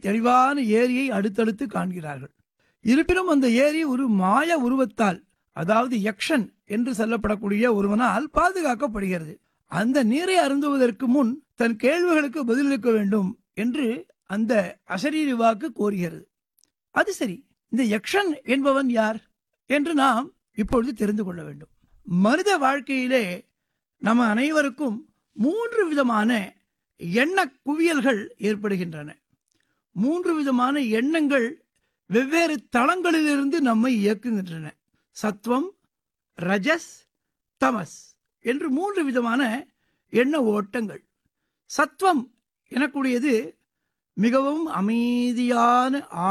தெளிவான ஏரியை அடுத்தடுத்து காண்கிறார்கள் இருப்பினும் அந்த ஏரி ஒரு மாய உருவத்தால் அதாவது யக்ஷன் என்று சொல்லப்படக்கூடிய ஒருவனால் பாதுகாக்கப்படுகிறது அந்த நீரை அருந்துவதற்கு முன் தன் கேள்விகளுக்கு பதிலளிக்க வேண்டும் என்று அந்த அசரீரி வாக்கு கோருகிறது அது சரி இந்த யக்ஷன் என்பவன் யார் என்று நாம் இப்பொழுது தெரிந்து கொள்ள வேண்டும் மனித வாழ்க்கையிலே நம்ம அனைவருக்கும் மூன்று விதமான எண்ண குவியல்கள் ஏற்படுகின்றன மூன்று விதமான எண்ணங்கள் வெவ்வேறு தளங்களிலிருந்து நம்மை இயக்குகின்றன சத்வம் ரஜஸ் தமஸ் என்று மூன்று விதமான எண்ண ஓட்டங்கள் சத்வம் எனக்கூடியது மிகவும் அமைதியான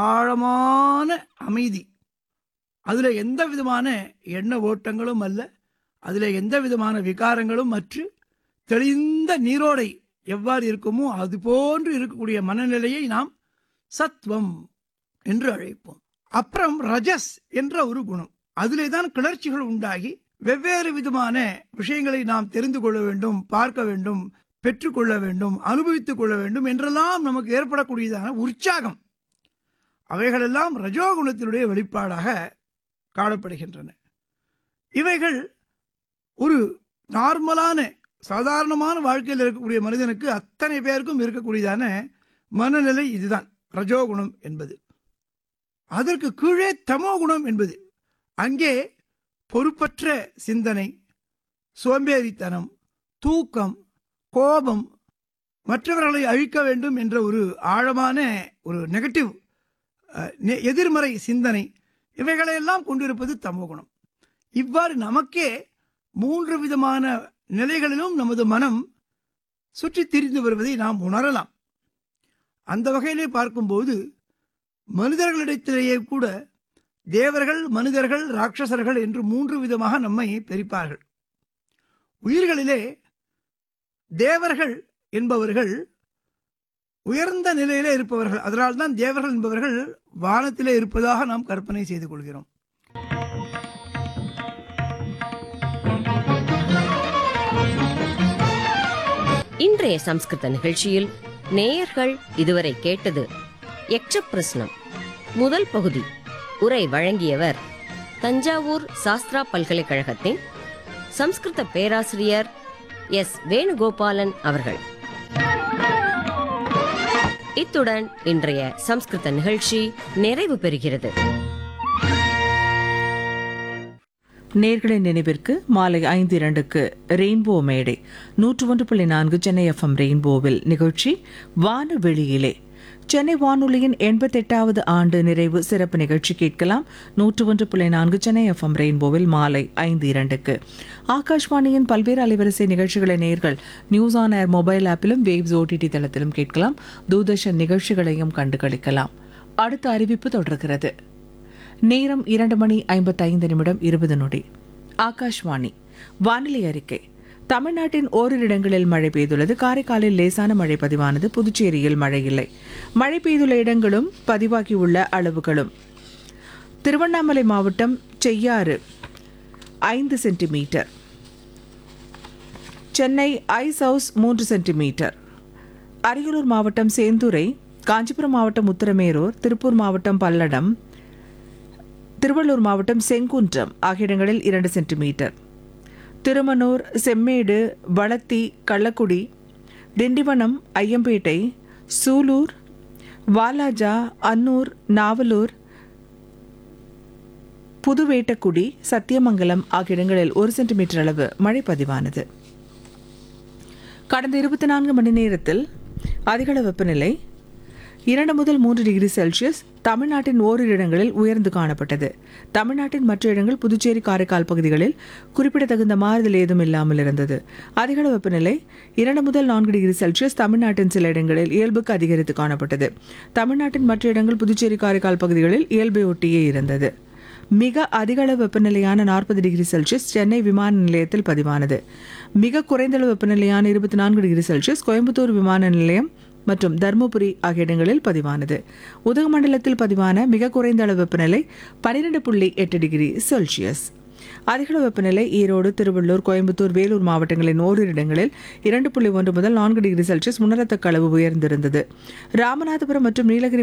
ஆழமான அமைதி அதில் எந்த விதமான எண்ண ஓட்டங்களும் அல்ல அதில் எந்த விதமான விகாரங்களும் மற்ற தெளிந்த நீரோடை எவ்வாறு இருக்குமோ அது போன்று இருக்கக்கூடிய மனநிலையை நாம் சத்வம் என்று அழைப்போம் அப்புறம் ரஜஸ் என்ற ஒரு குணம் அதிலே தான் கிளர்ச்சிகள் உண்டாகி வெவ்வேறு விதமான விஷயங்களை நாம் தெரிந்து கொள்ள வேண்டும் பார்க்க வேண்டும் பெற்றுக்கொள்ள வேண்டும் அனுபவித்துக் கொள்ள வேண்டும் என்றெல்லாம் நமக்கு ஏற்படக்கூடியதான உற்சாகம் அவைகளெல்லாம் ரஜோகுணத்தினுடைய வெளிப்பாடாக காணப்படுகின்றன இவைகள் ஒரு நார்மலான சாதாரணமான வாழ்க்கையில் இருக்கக்கூடிய மனிதனுக்கு அத்தனை பேருக்கும் இருக்கக்கூடியதான மனநிலை இதுதான் ரஜோகுணம் என்பது அதற்கு கீழே தமோகுணம் என்பது அங்கே பொறுப்பற்ற சிந்தனை சோம்பேறித்தனம் தூக்கம் கோபம் மற்றவர்களை அழிக்க வேண்டும் என்ற ஒரு ஆழமான ஒரு நெகட்டிவ் அஹ், நெ- எதிர்மறை சிந்தனை இவைகளையெல்லாம் கொண்டிருப்பது தமோகுணம் இவ்வாறு நமக்கே மூன்று விதமான நிலைகளிலும் நமது மனம் சுற்றித் திரிந்து வருவதை நாம் உணரலாம் அந்த வகையிலே பார்க்கும்போது மனிதர்களிடத்திலேயே கூட தேவர்கள் மனிதர்கள் ராட்சசர்கள் என்று மூன்று விதமாக நம்மை பிரிப்பார்கள் உயிர்களிலே தேவர்கள் என்பவர்கள் உயர்ந்த நிலையிலே இருப்பவர்கள் அதனால்தான் தேவர்கள் என்பவர்கள் வானத்திலே இருப்பதாக நாம் கற்பனை செய்து கொள்கிறோம் இன்றைய சம்ஸ்கிருத நிகழ்ச்சியில் நேயர்கள் இதுவரை கேட்டது யக்ஷ பிரஸ்னம் முதல் பகுதி உரை வழங்கியவர் தஞ்சாவூர் சாஸ்திரா பல்கலைக்கழகத்தின் சம்ஸ்கிருத பேராசிரியர் எஸ் வேணுகோபாலன் அவர்கள் இத்துடன் இன்றைய சம்ஸ்கிருத நிகழ்ச்சி நிறைவு பெறுகிறது நேர்களின் நினைவிற்கு மாலை ஐந்து இரண்டுக்கு ரெயின்போ மேடை நூற்று ஒன்று புள்ளி நான்கு சென்னை எஃப்எம் ரெயின்போவில் நிகழ்ச்சி வானவெளியிலே சென்னை வானொலியின் எண்பத்தெட்டாவது ஆண்டு நிறைவு சிறப்பு நிகழ்ச்சி கேட்கலாம் நூற்று ஒன்று புள்ளி நான்கு சென்னை எஃப்எம் ரெயின்போவில் மாலை ஐந்து இரண்டுக்கு ஆகாஷ்வாணியின் பல்வேறு அலைவரிசை நிகழ்ச்சிகளை நேர்கள் நியூஸ் ஆன் ஏர் மொபைல் ஆப்பிலும் வேவ்ஸ் ஓடிடி தளத்திலும் கேட்கலாம் தூர்தர்ஷன் நிகழ்ச்சிகளையும் கண்டு களிக்கலாம் அடுத்த அறிவிப்பு தொடர்கிறது நேரம் இரண்டு மணி ஐம்பத்தைந்து நிமிடம் இருபது நொடி ஆகாஷ்வாணி வானிலை அறிக்கை தமிழ்நாட்டின் ஓரிரு இடங்களில் மழை பெய்துள்ளது காரைக்காலில் லேசான மழை பதிவானது புதுச்சேரியில் மழை இல்லை மழை பெய்துள்ள இடங்களும் பதிவாகியுள்ள அளவுகளும் திருவண்ணாமலை மாவட்டம் செய்யாறு ஐந்து சென்டிமீட்டர் சென்னை ஐஸ் ஹவுஸ் மூன்று சென்டிமீட்டர் அரியலூர் மாவட்டம் சேந்துரை காஞ்சிபுரம் மாவட்டம் உத்தரமேரூர் திருப்பூர் மாவட்டம் பல்லடம் திருவள்ளூர் மாவட்டம் செங்குன்றம் ஆகிய இடங்களில் இரண்டு சென்டிமீட்டர் திருமனூர் செம்மேடு வளத்தி கள்ளக்குடி திண்டிவனம் ஐயம்பேட்டை சூலூர் வாலாஜா அன்னூர் நாவலூர் புதுவேட்டக்குடி சத்தியமங்கலம் ஆகிய இடங்களில் ஒரு சென்டிமீட்டர் அளவு மழை பதிவானது கடந்த இருபத்தி நான்கு மணி நேரத்தில் அதிகள வெப்பநிலை இரண்டு முதல் மூன்று டிகிரி செல்சியஸ் தமிழ்நாட்டின் ஓரிரு இடங்களில் உயர்ந்து காணப்பட்டது தமிழ்நாட்டின் மற்ற இடங்கள் புதுச்சேரி காரைக்கால் பகுதிகளில் குறிப்பிடத்தகுந்த மாறுதல் ஏதும் இல்லாமல் இருந்தது அதிகள வெப்பநிலை இரண்டு முதல் நான்கு டிகிரி செல்சியஸ் தமிழ்நாட்டின் சில இடங்களில் இயல்புக்கு அதிகரித்து காணப்பட்டது தமிழ்நாட்டின் மற்ற இடங்கள் புதுச்சேரி காரைக்கால் பகுதிகளில் இயல்பை ஒட்டியே இருந்தது மிக அதிகளவு வெப்பநிலையான நாற்பது டிகிரி செல்சியஸ் சென்னை விமான நிலையத்தில் பதிவானது மிக குறைந்த அளவு வெப்பநிலையான இருபத்தி நான்கு டிகிரி செல்சியஸ் கோயம்புத்தூர் விமான நிலையம் மற்றும் தருமபுரி ஆகிய இடங்களில் பதிவானது உதகமண்டலத்தில் பதிவான மிக குறைந்த அளவு வெப்பநிலை பன்னிரெண்டு புள்ளி எட்டு டிகிரி செல்சியஸ் அதிகளவு வெப்பநிலை ஈரோடு திருவள்ளூர் கோயம்புத்தூர் வேலூர் மாவட்டங்களின் ஓரிரு இடங்களில் இரண்டு புள்ளி ஒன்று முதல் நான்கு டிகிரி செல்சியஸ் உணரத்தக்க அளவு உயர்ந்திருந்தது ராமநாதபுரம் மற்றும் நீலகிரி